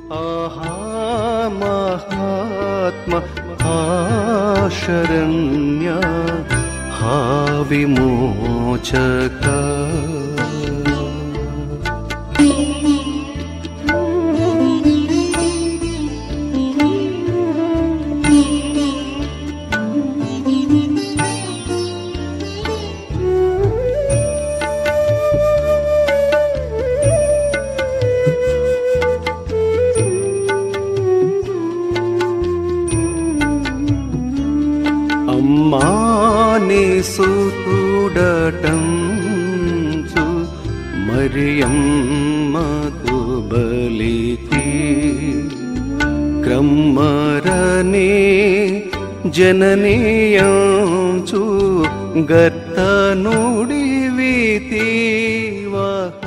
ఆహా మహాత్మ ఆశరణ్య హా విమోచక అమ్మాని సుతుడటం చు మరియమ్మకు బలికి క్రమ్మరనే జననీయంచు గత్త నుడివితి వహ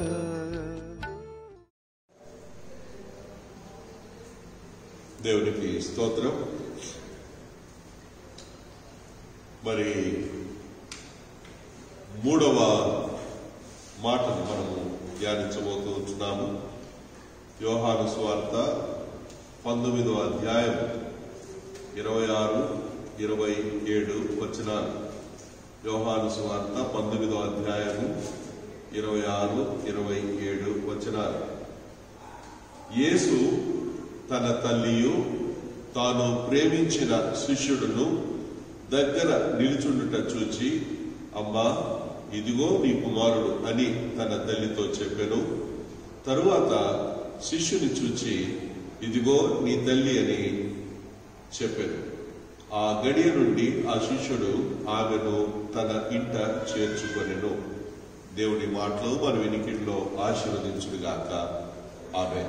దేవునికి స్తోత్రం మరి మూడవ మాటను మనము ధ్యానించబోతూ ఉంటున్నాము యోహాను స్వార్త పంతొమ్మిదవ అధ్యాయం ఇరవై ఆరు ఇరవై ఏడు వచనాలు యోహాను స్వార్త పంతొమ్మిదవ అధ్యాయము ఇరవై ఆరు ఇరవై ఏడు వచనాలు యేసు తన తల్లియు తాను ప్రేమించిన శిష్యుడును దగ్గర నిలుచుండుట చూచి అమ్మా ఇదిగో నీ కుమారుడు అని తన తల్లితో చెప్పెను తరువాత శిష్యుని చూచి ఇదిగో నీ తల్లి అని చెప్పాను ఆ గడియ నుండి ఆ శిష్యుడు ఆమెను తన ఇంట చేర్చుకొనెను దేవుని మాటలు మన వినికిడిలో ఆశీర్వదించుడుగాక ఆమె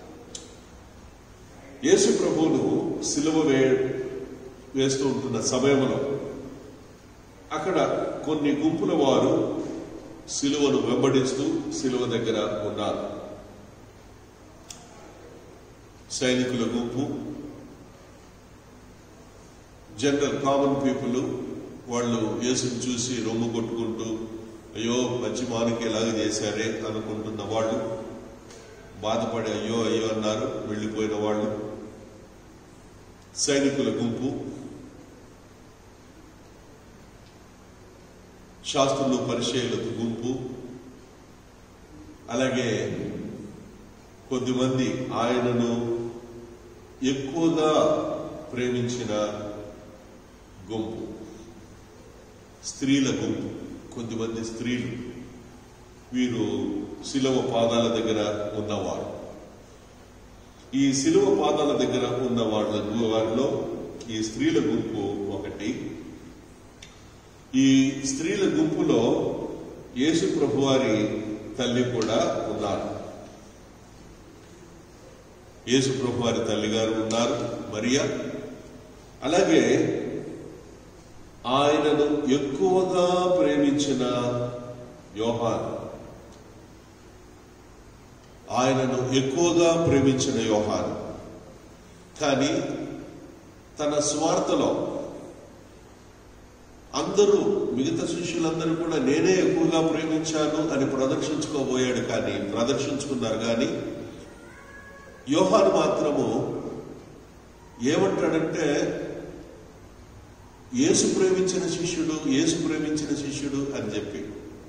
యేసు ప్రభువును సిలువ వే వేస్తూ ఉంటున్న సమయంలో అక్కడ కొన్ని గుంపుల వారు సిలువను వెంబడిస్తూ సిలువ దగ్గర ఉన్నారు సైనికుల గుంపు జనరల్ కామన్ పీపుల్ వాళ్ళు యేసుని చూసి రొమ్ము కొట్టుకుంటూ అయ్యో మంచి మానికి ఎలాగ చేశారే అనుకుంటున్న వాళ్ళు బాధపడి అయ్యో అయ్యో అన్నారు వెళ్ళిపోయిన వాళ్ళు సైనికుల గుంపు శాస్త్రులు పరిచయులకు గుంపు అలాగే కొద్దిమంది ఆయనను ఎక్కువగా ప్రేమించిన గుంపు స్త్రీల గుంపు కొద్దిమంది స్త్రీలు వీరు శిలవ పాదాల దగ్గర ఉన్నవారు ఈ శిలువ పాదాల దగ్గర ఉన్న వాళ్ళ వారిలో ఈ స్త్రీల గుంపు ఒకటి ఈ స్త్రీల గుంపులో యేసు ప్రభువారి తల్లి కూడా ఉన్నారు యేసు ప్రభువారి తల్లి గారు ఉన్నారు మరియా అలాగే ఆయనను ఎక్కువగా ప్రేమించిన యోహాన్ ఆయనను ఎక్కువగా ప్రేమించిన యోహాన్ కానీ తన స్వార్థలో అందరూ మిగతా శిష్యులందరూ కూడా నేనే ఎక్కువగా ప్రేమించాను అని ప్రదర్శించుకోబోయాడు కానీ ప్రదర్శించుకున్నారు కానీ యోహాను మాత్రము ఏమంటాడంటే యేసు ప్రేమించిన శిష్యుడు యేసు ప్రేమించిన శిష్యుడు అని చెప్పి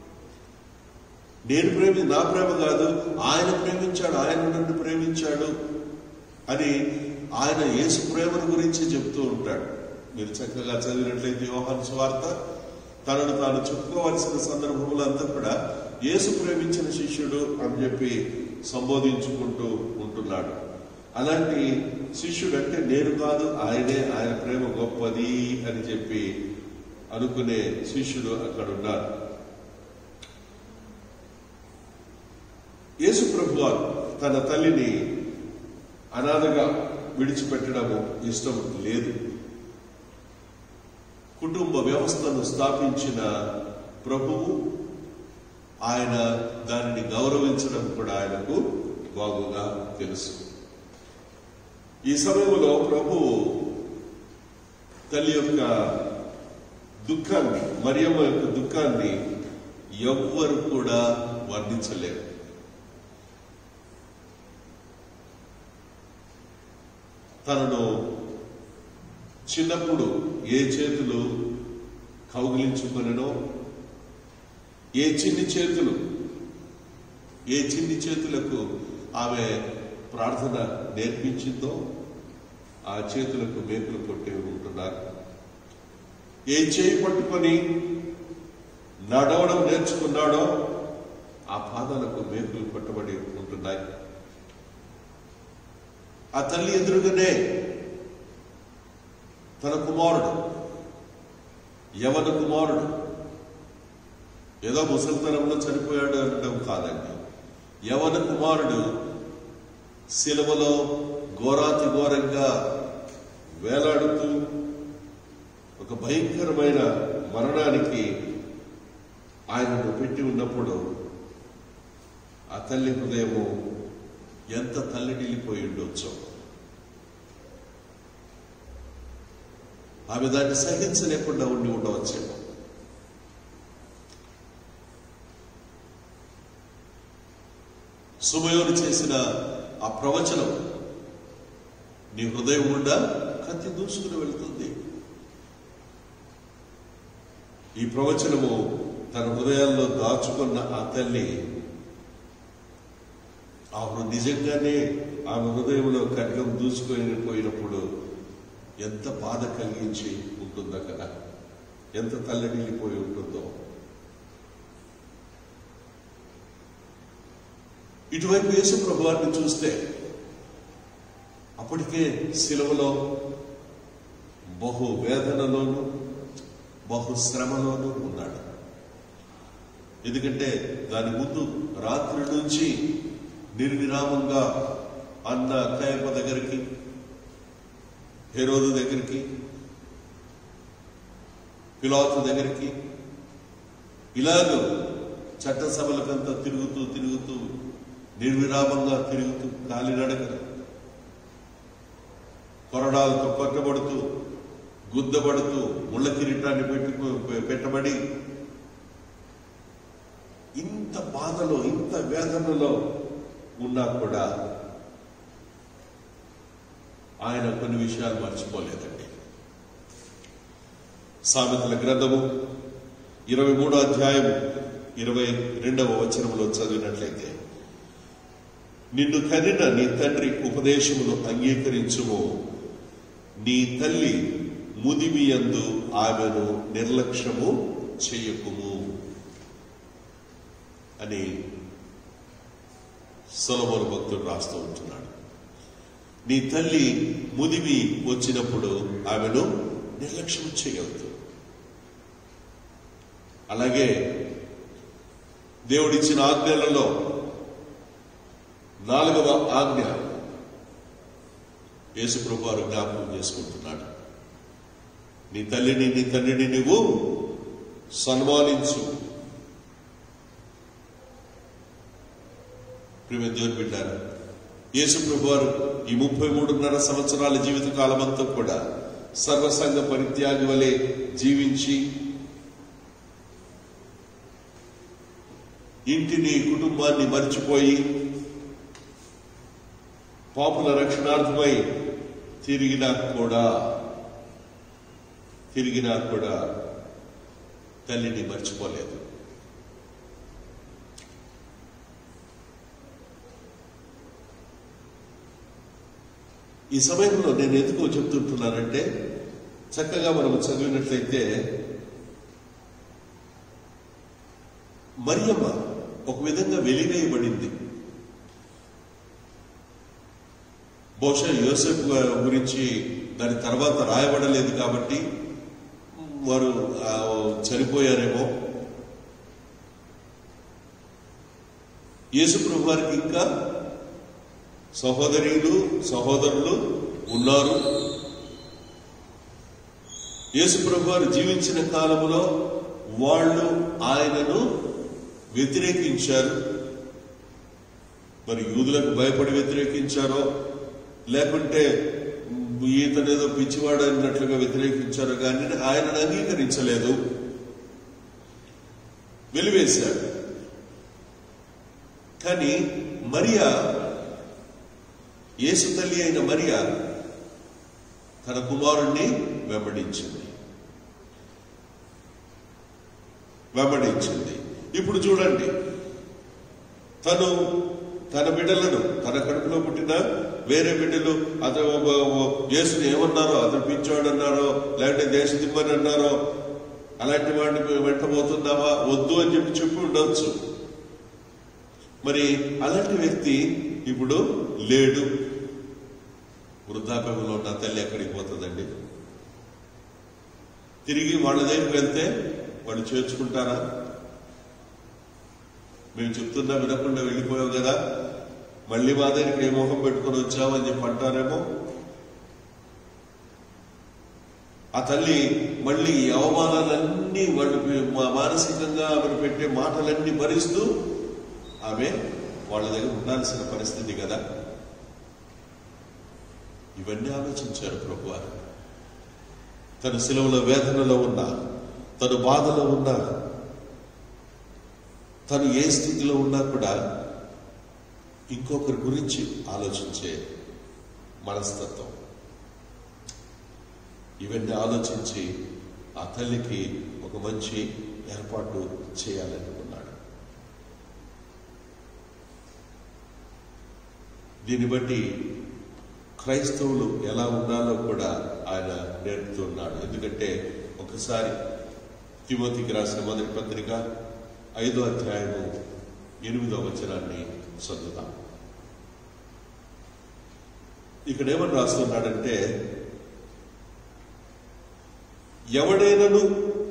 నేను ప్రేమి నా ప్రేమ కాదు ఆయన ప్రేమించాడు ఆయన నన్ను ప్రేమించాడు అని ఆయన యేసు ప్రేమను గురించి చెప్తూ ఉంటాడు మీరు చక్కగా చదివినట్లయితే యోహాను స్వార్త తనను తాను చెప్పుకోవాల్సిన సందర్భంలో అంతా కూడా యేసు ప్రేమించిన శిష్యుడు అని చెప్పి సంబోధించుకుంటూ ఉంటున్నాడు అలాంటి శిష్యుడు అంటే నేను కాదు ఆయనే ఆయన ప్రేమ గొప్పది అని చెప్పి అనుకునే శిష్యుడు అక్కడ ఉన్నాడు యేసు ప్రభువారు తన తల్లిని అనాథగా విడిచిపెట్టడము ఇష్టం లేదు కుటుంబ వ్యవస్థను స్థాపించిన ప్రభువు ఆయన దానిని గౌరవించడం కూడా ఆయనకు బాగుగా తెలుసు ఈ సమయంలో ప్రభువు తల్లి యొక్క దుఃఖాన్ని మరియమ్మ యొక్క దుఃఖాన్ని ఎవ్వరు కూడా వర్ణించలేరు తనను చిన్నప్పుడు ఏ చేతులు కౌగిలించుకొనెనో ఏ చిన్ని చేతులు ఏ చిన్ని చేతులకు ఆమె ప్రార్థన నేర్పించిందో ఆ చేతులకు మేకులు కొట్టే ఉంటున్నారు ఏ చేయి పట్టుకొని నడవడం నేర్చుకున్నాడో ఆ పాదాలకు మేకులు కొట్టబడి ఉంటున్నాయి ఆ తల్లి ఎదురుగానే తన కుమారుడు యవన కుమారుడు ఏదో ముసలితనంలో చనిపోయాడు అనడం కాదండి యవన కుమారుడు శిలువలో ఘోరాతి ఘోరంగా వేలాడుతూ ఒక భయంకరమైన మరణానికి ఆయనను పెట్టి ఉన్నప్పుడు ఆ తల్లి హృదయము ఎంత తల్లిడిల్లిపోయి ఉండొచ్చో ఆమె దాన్ని సహించలేకుండా ఉండి ఉండవచ్చేమో సుమయోను చేసిన ఆ ప్రవచనం నీ హృదయం గుండా కత్తి దూసుకుని వెళ్తుంది ఈ ప్రవచనము తన హృదయాల్లో దాచుకున్న ఆ తల్లి ఆమె నిజంగానే ఆమె హృదయంలో ఖడ్గం దూసుకొని పోయినప్పుడు ఎంత బాధ కలిగించి ఉంటుందో కదా ఎంత తల్లడిల్లిపోయి ఉంటుందో ఇటువైపు యేసు ప్రభువాన్ని చూస్తే అప్పటికే సిలువలో బహు వేదనలోను బహు శ్రమలోను ఉన్నాడు ఎందుకంటే దాని ముందు రాత్రి నుంచి నిర్విరామంగా అన్న కయప దగ్గరికి హెరోదు దగ్గరికి పిలాతు దగ్గరికి ఇలాగ చట్టసభలకంతా తిరుగుతూ తిరుగుతూ నిర్విరామంగా తిరుగుతూ కాలినడక కొరడాలతో కొట్టబడుతూ గుద్దబడుతూ ముళ్ళ కిరీటాన్ని పెట్టుకు పెట్టబడి ఇంత బాధలో ఇంత వేదనలో ఉన్నా కూడా ఆయన కొన్ని విషయాలు మర్చిపోలేదండి సామెతల గ్రంథము ఇరవై మూడో అధ్యాయం ఇరవై రెండవ వచనంలో చదివినట్లయితే నిన్ను కనిన నీ తండ్రి ఉపదేశమును అంగీకరించుము నీ తల్లి ముదిమియందు ఆమెను నిర్లక్ష్యము చెయ్యకుము అని సొలమోను భక్తుడు రాస్తూ ఉంటున్నాడు నీ తల్లి ముదిమి వచ్చినప్పుడు ఆమెను నిర్లక్ష్యం చేయవద్దు అలాగే దేవుడిచ్చిన ఆజ్ఞలలో నాలుగవ ఆజ్ఞ యేసుప్రభు వారు జ్ఞాపకం చేసుకుంటున్నాడు నీ తల్లిని నీ తండ్రిని నువ్వు సన్మానించు ప్రియ దేవుని బిడ్డారు యేసుప్రభు వారు ఈ ముప్పై మూడున్నర సంవత్సరాల జీవిత కాలమంతా కూడా సర్వసంగ పరిత్యాగి వలె జీవించి ఇంటిని కుటుంబాన్ని మర్చిపోయి పాపుల రక్షణార్థమై తిరిగినా కూడా తిరిగినా కూడా తల్లిని మర్చిపోలేదు ఈ సమయంలో నేను ఎందుకు చెప్తుంటున్నానంటే చక్కగా మనం చదివినట్లయితే మరియమ్మ ఒక విధంగా వెలివేయబడింది బహుశా యోసెఫ్ గురించి దాని తర్వాత రాయబడలేదు కాబట్టి వారు ఆ, చనిపోయారేమో యేసుప్రభు వారికి ఇంకా సహోదరీలు సహోదరులు ఉన్నారు యేసుప్రభు వారు జీవించిన కాలంలో వాళ్ళు ఆయనను వ్యతిరేకించారు మరి యూదులకు భయపడి వ్యతిరేకించారో లేకుంటే ఈతనేదో పిచ్చివాడు అన్నట్లుగా వ్యతిరేకించారు కానీ ఆయనను అంగీకరించలేదు వెలివేశారు కానీ మరియా యేసు తల్లి అయిన మరియా తన కుమారుణ్ణి వెంబడించింది వెంబడించింది ఇప్పుడు చూడండి తను తన బిడ్డలను తన కడుపులో పుట్టిన వేరే బిడ్డలు అతను యేసుని ఏమన్నారో అతను పిచ్చోడు అన్నారో లేదంటే దేశ దిమ్మని అన్నారో అలాంటి వాడిని వెంటబోతున్నావా వద్దు అని చెప్పి చెప్పి ఉండొచ్చు మరి అలాంటి వ్యక్తి ఇప్పుడు లేడు వృద్ధాప్యంలో ఉన్న తల్లి ఎక్కడికి పోతుందండి తిరిగి వాళ్ళ దగ్గరికి వెళ్తే వాళ్ళు చేర్చుకుంటారా మేము చెప్తున్నా వినకుండా వెళ్ళిపోయావు కదా మళ్ళీ మా దగ్గరికి ఏ మొహం పెట్టుకొని వచ్చావు అని చెప్పి అంటారేమో ఆ తల్లి మళ్ళీ ఈ అవమానాలన్నీ వాళ్ళు మా- మానసికంగా ఆమెను పెట్టే మాటలన్నీ భరిస్తూ ఆమె వాళ్ళ దగ్గర ఉండాల్సిన పరిస్థితి కదా ఇవన్నీ ఆలోచించారు ప్రభు వారు తన సెలవుల వేదనలో ఉన్నా తను బాధలో ఉన్నా తను ఏ స్థితిలో ఉన్నా కూడా ఇంకొకరి గురించి ఆలోచించే మనస్తత్వం ఇవన్నీ ఆలోచించి ఆ తల్లికి ఒక మంచి ఏర్పాటు చేయాలనుకున్నాడు దీన్ని బట్టి క్రైస్తవులు ఎలా ఉండాలో కూడా ఆయన నేర్పుతున్నాడు ఎందుకంటే ఒకసారి తిమోతికి రాసిన మొదటి పత్రిక ఐదో అధ్యాయము ఎనిమిదో వచనాన్ని చదువుతాం ఇక్కడ ఏమని రాస్తున్నాడంటే ఎవడైనను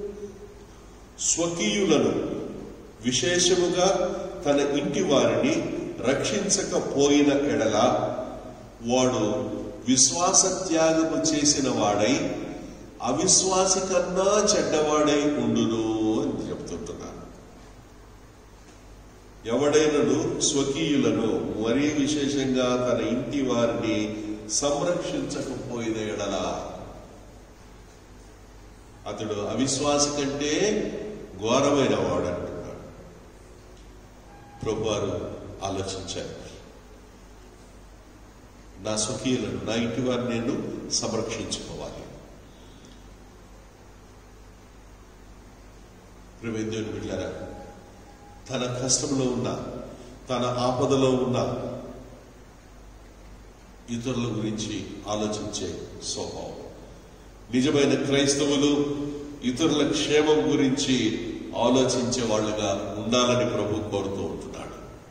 స్వకీయులను విశేషముగా తన ఇంటి వారిని రక్షించకపోయిన ఎడల వాడు విశ్వాస త్యాగము చేసిన వాడై అవిశ్వాసి కన్నా చెడ్డవాడై ఉండును అని చెప్తుంటున్నాను ఎవడైనను స్వకీయులను మరీ విశేషంగా తన ఇంటి వారిని సంరక్షించకపోయిన ఎడల అతడు అవిశ్వాసి కంటే ఘోరమైన వాడు అంటున్నాడు ప్రభువారు ఆలోచించారు నా స్వకీయులను నా ఇంటి వారిని నేను సంరక్షించుకోవాలి ప్రవేద్యుని బిడ్డారా తన కష్టంలో ఉన్న తన ఆపదలో ఉన్న ఇతరుల గురించి ఆలోచించే స్వభావం నిజమైన క్రైస్తవులు ఇతరుల క్షేమం గురించి ఆలోచించే వాళ్ళుగా ఉండాలని ప్రభు కోరుతూ ఉంటున్నాడు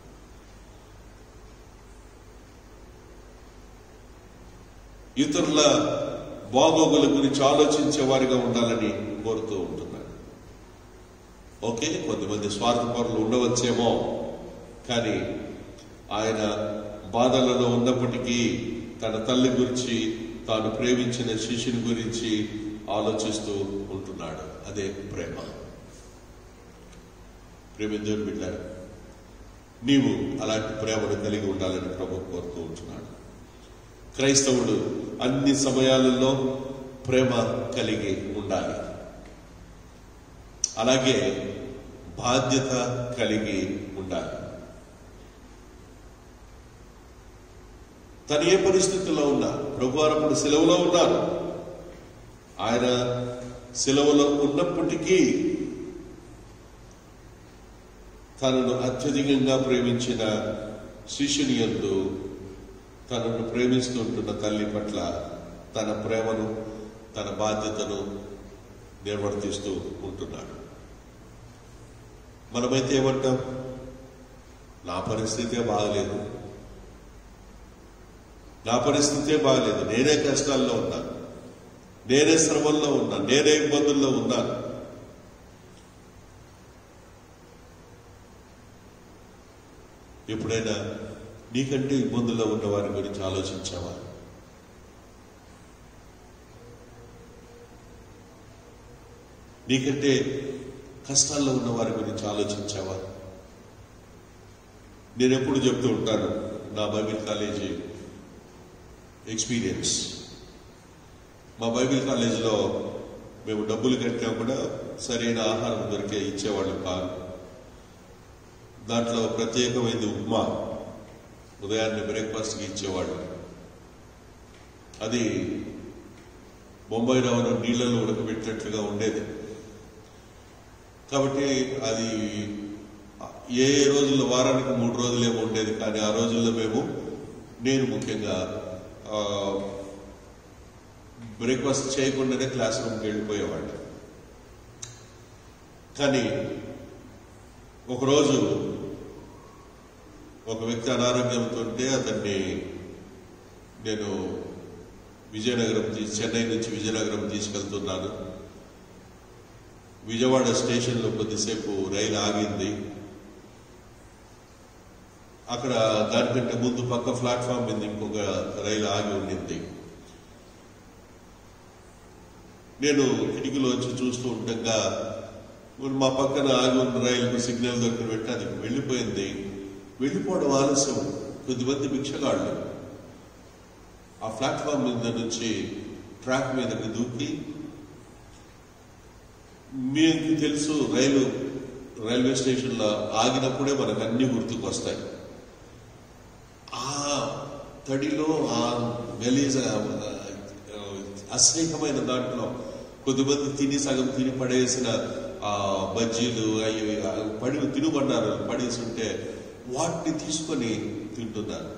ఇతరుల బాగోగుల గురించి ఆలోచించే వారిగా ఉండాలని కోరుతూ ఉంటున్నాడు ఓకే కొంతమంది స్వార్థపరులు ఉండవచ్చేమో కానీ ఆయన బాధలలో ఉన్నప్పటికీ తన తల్లి గురించి తాను ప్రేమించిన శిష్యుని గురించి ఆలోచిస్తూ ఉంటున్నాడు అదే ప్రేమ ప్రేమిందేవుని బిడ్డారు నీవు అలాంటి ప్రేమను కలిగి ఉండాలని ప్రభు కోరుతూ ఉంటున్నాడు క్రైస్తవుడు అన్ని సమయాలలో ప్రేమ కలిగి ఉండాలి అలాగే బాధ్యత కలిగి ఉండాలి తను ఏ పరిస్థితుల్లో ఉన్నా ప్రభువారప్పుడు సెలవులో ఉన్నారు ఆయన సెలవులో ఉన్నప్పటికీ తనను అత్యధికంగా ప్రేమించిన శిష్యుని యందు తనను ప్రేమిస్తుంటున్న తల్లి పట్ల తన ప్రేమను తన బాధ్యతను నిర్వర్తిస్తూ ఉంటున్నాడు మనమైతే ఏమంటాం నా పరిస్థితే బాగలేదు నా పరిస్థితే బాగలేదు నేనే కష్టాల్లో ఉన్నాను నేనే శ్రమంలో ఉన్నాను నేనే ఇబ్బందుల్లో ఉన్నాను ఎప్పుడైనా నీకంటే ఇబ్బందుల్లో ఉన్న వారి గురించి ఆలోచించావా నీకంటే కష్టాల్లో ఉన్న వారి గురించి ఆలోచించావా నేను ఎప్పుడు చెప్తూ ఉంటాను నా బైబిల్ కాలేజీ ఎక్స్పీరియన్స్ మా బైబిల్ కాలేజీలో మేము డబ్బులు కట్టినా కూడా సరైన ఆహారం దొరికే ఇచ్చేవాళ్ళు కాదు దాంట్లో ప్రత్యేకమైనది ఉప్మా ఉదయాన్నే బ్రేక్ఫాస్ట్కి ఇచ్చేవాళ్ళు అది బొంబాయి రవ్వను నీళ్ళలో ఉడకబెట్టినట్లుగా ఉండేది కాబట్టి అది ఏ ఏ రోజుల్లో వారానికి మూడు రోజులేమో ఉండేది కానీ ఆ రోజుల్లో మేము నేను ముఖ్యంగా ఆ, బ్రేక్ఫాస్ట్ చేయకుండానే క్లాస్ రూమ్కి వెళ్ళిపోయేవాడిని కానీ ఒకరోజు ఒక వ్యక్తి అనారోగ్యంతో ఉంటే అతన్ని నేను విజయనగరం తీ- చెన్నై నుంచి విజయనగరం తీసుకెళ్తున్నాను విజయవాడ స్టేషన్లో కొద్దిసేపు రైలు ఆగింది అక్కడ దానికంటే ముందు పక్క ప్లాట్ఫామ్ మీద ఇంకొక రైలు ఆగి ఉండింది నేను కిటికీలోంచి చూస్తూ ఉండగా మరి మా పక్కన ఆగి ఉన్న రైలుకు సిగ్నల్ దొరికి పెట్టి అది వెళ్ళిపోయింది వెళ్ళిపోవడం ఆలస్యం కొద్దిమంది భిక్షగాళ్ళు ఆ ప్లాట్ఫామ్ మీద నుంచి ట్రాక్ మీదకి దూకి మీకు తెలుసు రైలు రైల్వే స్టేషన్లో ఆగినప్పుడే మనకు అన్ని గుర్తుకొస్తాయి ఆ తడిలో ఆ గలీజ ఆ, అస్నేహమైన దాంట్లో కొద్దిమంది తిని సగం తిని పడేసిన ఆ బజ్జీలు అవి పడి తినుబడ్డారు పడేసి ఉంటే వాటిని తీసుకొని తింటున్నారు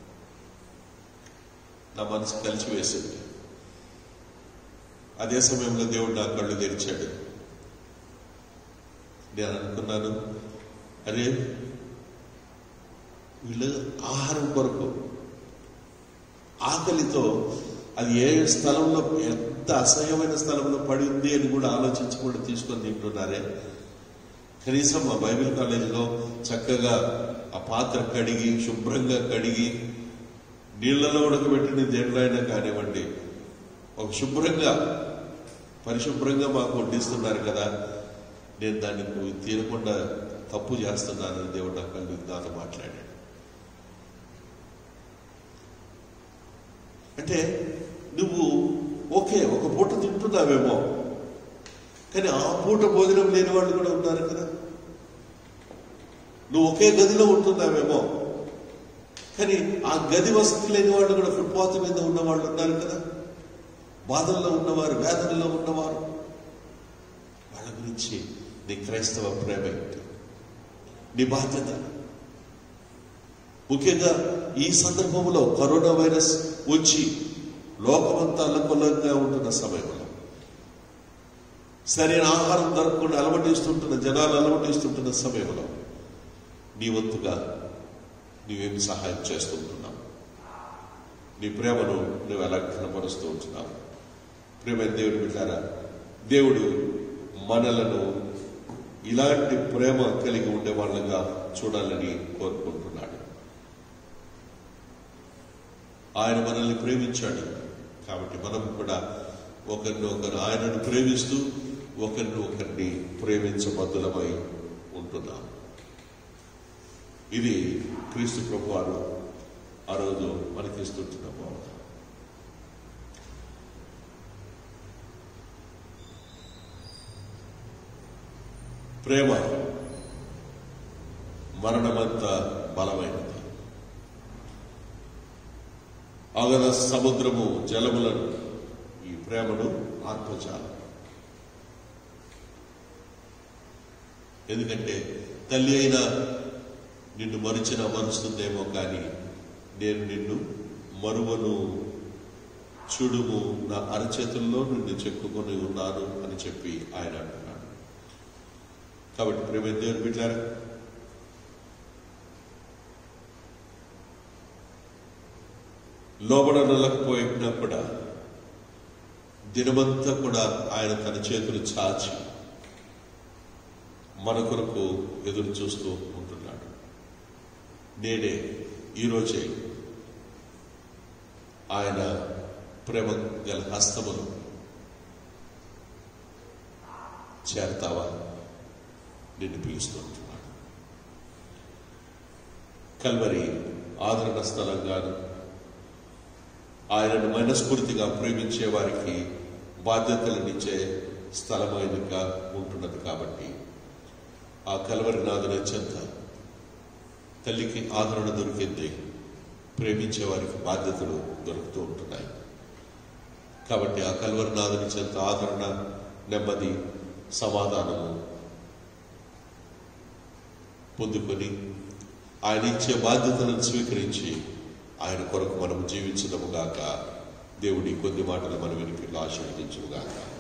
నా మనసు కలిసి వేసింది అదే సమయంలో దేవుడు నా కళ్ళు తెరిచాడు నేను అనుకున్నాను అరే వీళ్ళు ఆహారం కొరకు ఆకలితో అది ఏ స్థలంలో ఎంత అసహ్యమైన స్థలంలో పడి ఉంది అని కూడా ఆలోచించకుండా తీసుకొని తింటున్నారే కనీసం మా బైబిల్ కాలేజీలో చక్కగా ఆ పాత్ర కడిగి శుభ్రంగా కడిగి నీళ్లలో ఉడకబెట్టిన దేంట్లో అయినా కానివ్వండి ఒక శుభ్రంగా పరిశుభ్రంగా మాకు వడ్డిస్తున్నారు కదా నేను దాన్ని తీరకుండా తప్పు చేస్తున్నానని దేవుడు నా కళ్ళు నాతో మాట్లాడాడు అంటే నువ్వు ఓకే ఒక పూట తింటున్నావేమో కానీ ఆ పూట భోజనం లేని వాళ్ళు కూడా ఉన్నారు కదా నువ్వు ఒకే గదిలో ఉంటున్నావేమో కానీ ఆ గది వసతి లేని వాళ్ళు కూడా ఫుట్పాత్ మీద ఉన్న వాళ్ళు ఉన్నారు కదా బాధల్లో ఉన్నవారు వేదనలో ఉన్నవారు వాళ్ళ గురించి నీ క్రైస్తవ ప్రేమ ఏంటి నీ బాధ్యత ముఖ్యంగా ఈ సందర్భంలో కరోనా వైరస్ వచ్చి లోకమంతా అల్లకొల్లంగా ఉంటున్న సమయంలో సరైన ఆహారం దొరకకుండా అలవటిస్తుంటున్న జనాలు అలవటిస్తుంటున్న సమయంలో నీ వంతుగా నీవేమి సహాయం చేస్తుంటున్నావు నీ ప్రేమను నువ్వు ఎలా కనపరుస్తూ ఉంటున్నావు ప్రేమ దేవుడు బిడ్డారా దేవుడు మనలను ఇలాంటి ప్రేమ కలిగి ఉండే వాళ్ళగా చూడాలని కోరుకుంటున్నాడు ఆయన మనల్ని ప్రేమించాడు కాబట్టి మనం కూడా ఒకరిని ఒకరు ఆయనను ప్రేమిస్తూ ఒకరిని ఒకరిని ప్రేమించబద్దులమై ఉంటున్నాం ఇది క్రీస్తు ప్రభు వారు ఆ రోజు మనకిస్తుంటున్న బోధ ప్రేమ మరణమంత బలమైనది అగల సముద్రము జలములను ఈ ప్రేమను ఆత్మచాలం ఎందుకంటే తల్లి అయినా నిన్ను మరిచిన మరుస్తుందేమో కానీ నేను నిన్ను మరువను చూడుము నా అరచేతుల్లో నిన్ను చెక్కుకొని ఉన్నాను అని చెప్పి ఆయన అంటున్నాడు కాబట్టి ప్రేమ దేవుని బిడ్డారా లోబడనలేకపోయినా కూడా దినమంతా కూడా ఆయన తన చేతులు చాచి మన కొరకు ఎదురు చూస్తూ ఉంటున్నాడు నేనే ఈరోజే ఆయన ప్రేమ గల హస్తమును చేరతావా నిన్ను పిలుస్తూ ఉంటున్నాడు కల్వరి ఆదరణ స్థలంగాను ఆయనను మనస్ఫూర్తిగా ప్రేమించే వారికి బాధ్యతలనిచ్చే స్థలమైనగా ఉంటున్నది కాబట్టి ఆ కలవరి నాదున చెంత తల్లికి ఆదరణ దొరికింది ప్రేమించే వారికి బాధ్యతలు దొరుకుతూ ఉంటున్నాయి కాబట్టి ఆ కల్వరినాథుని చెంత ఆదరణ నెమ్మది సమాధానము పొందుకొని ఆయన ఇచ్చే బాధ్యతలను స్వీకరించి ఆయన కొరకు మనం జీవించదము గాక దేవుడి కొద్ది మాటలు మన వెనుకలు ఆశీర్వదించుగాక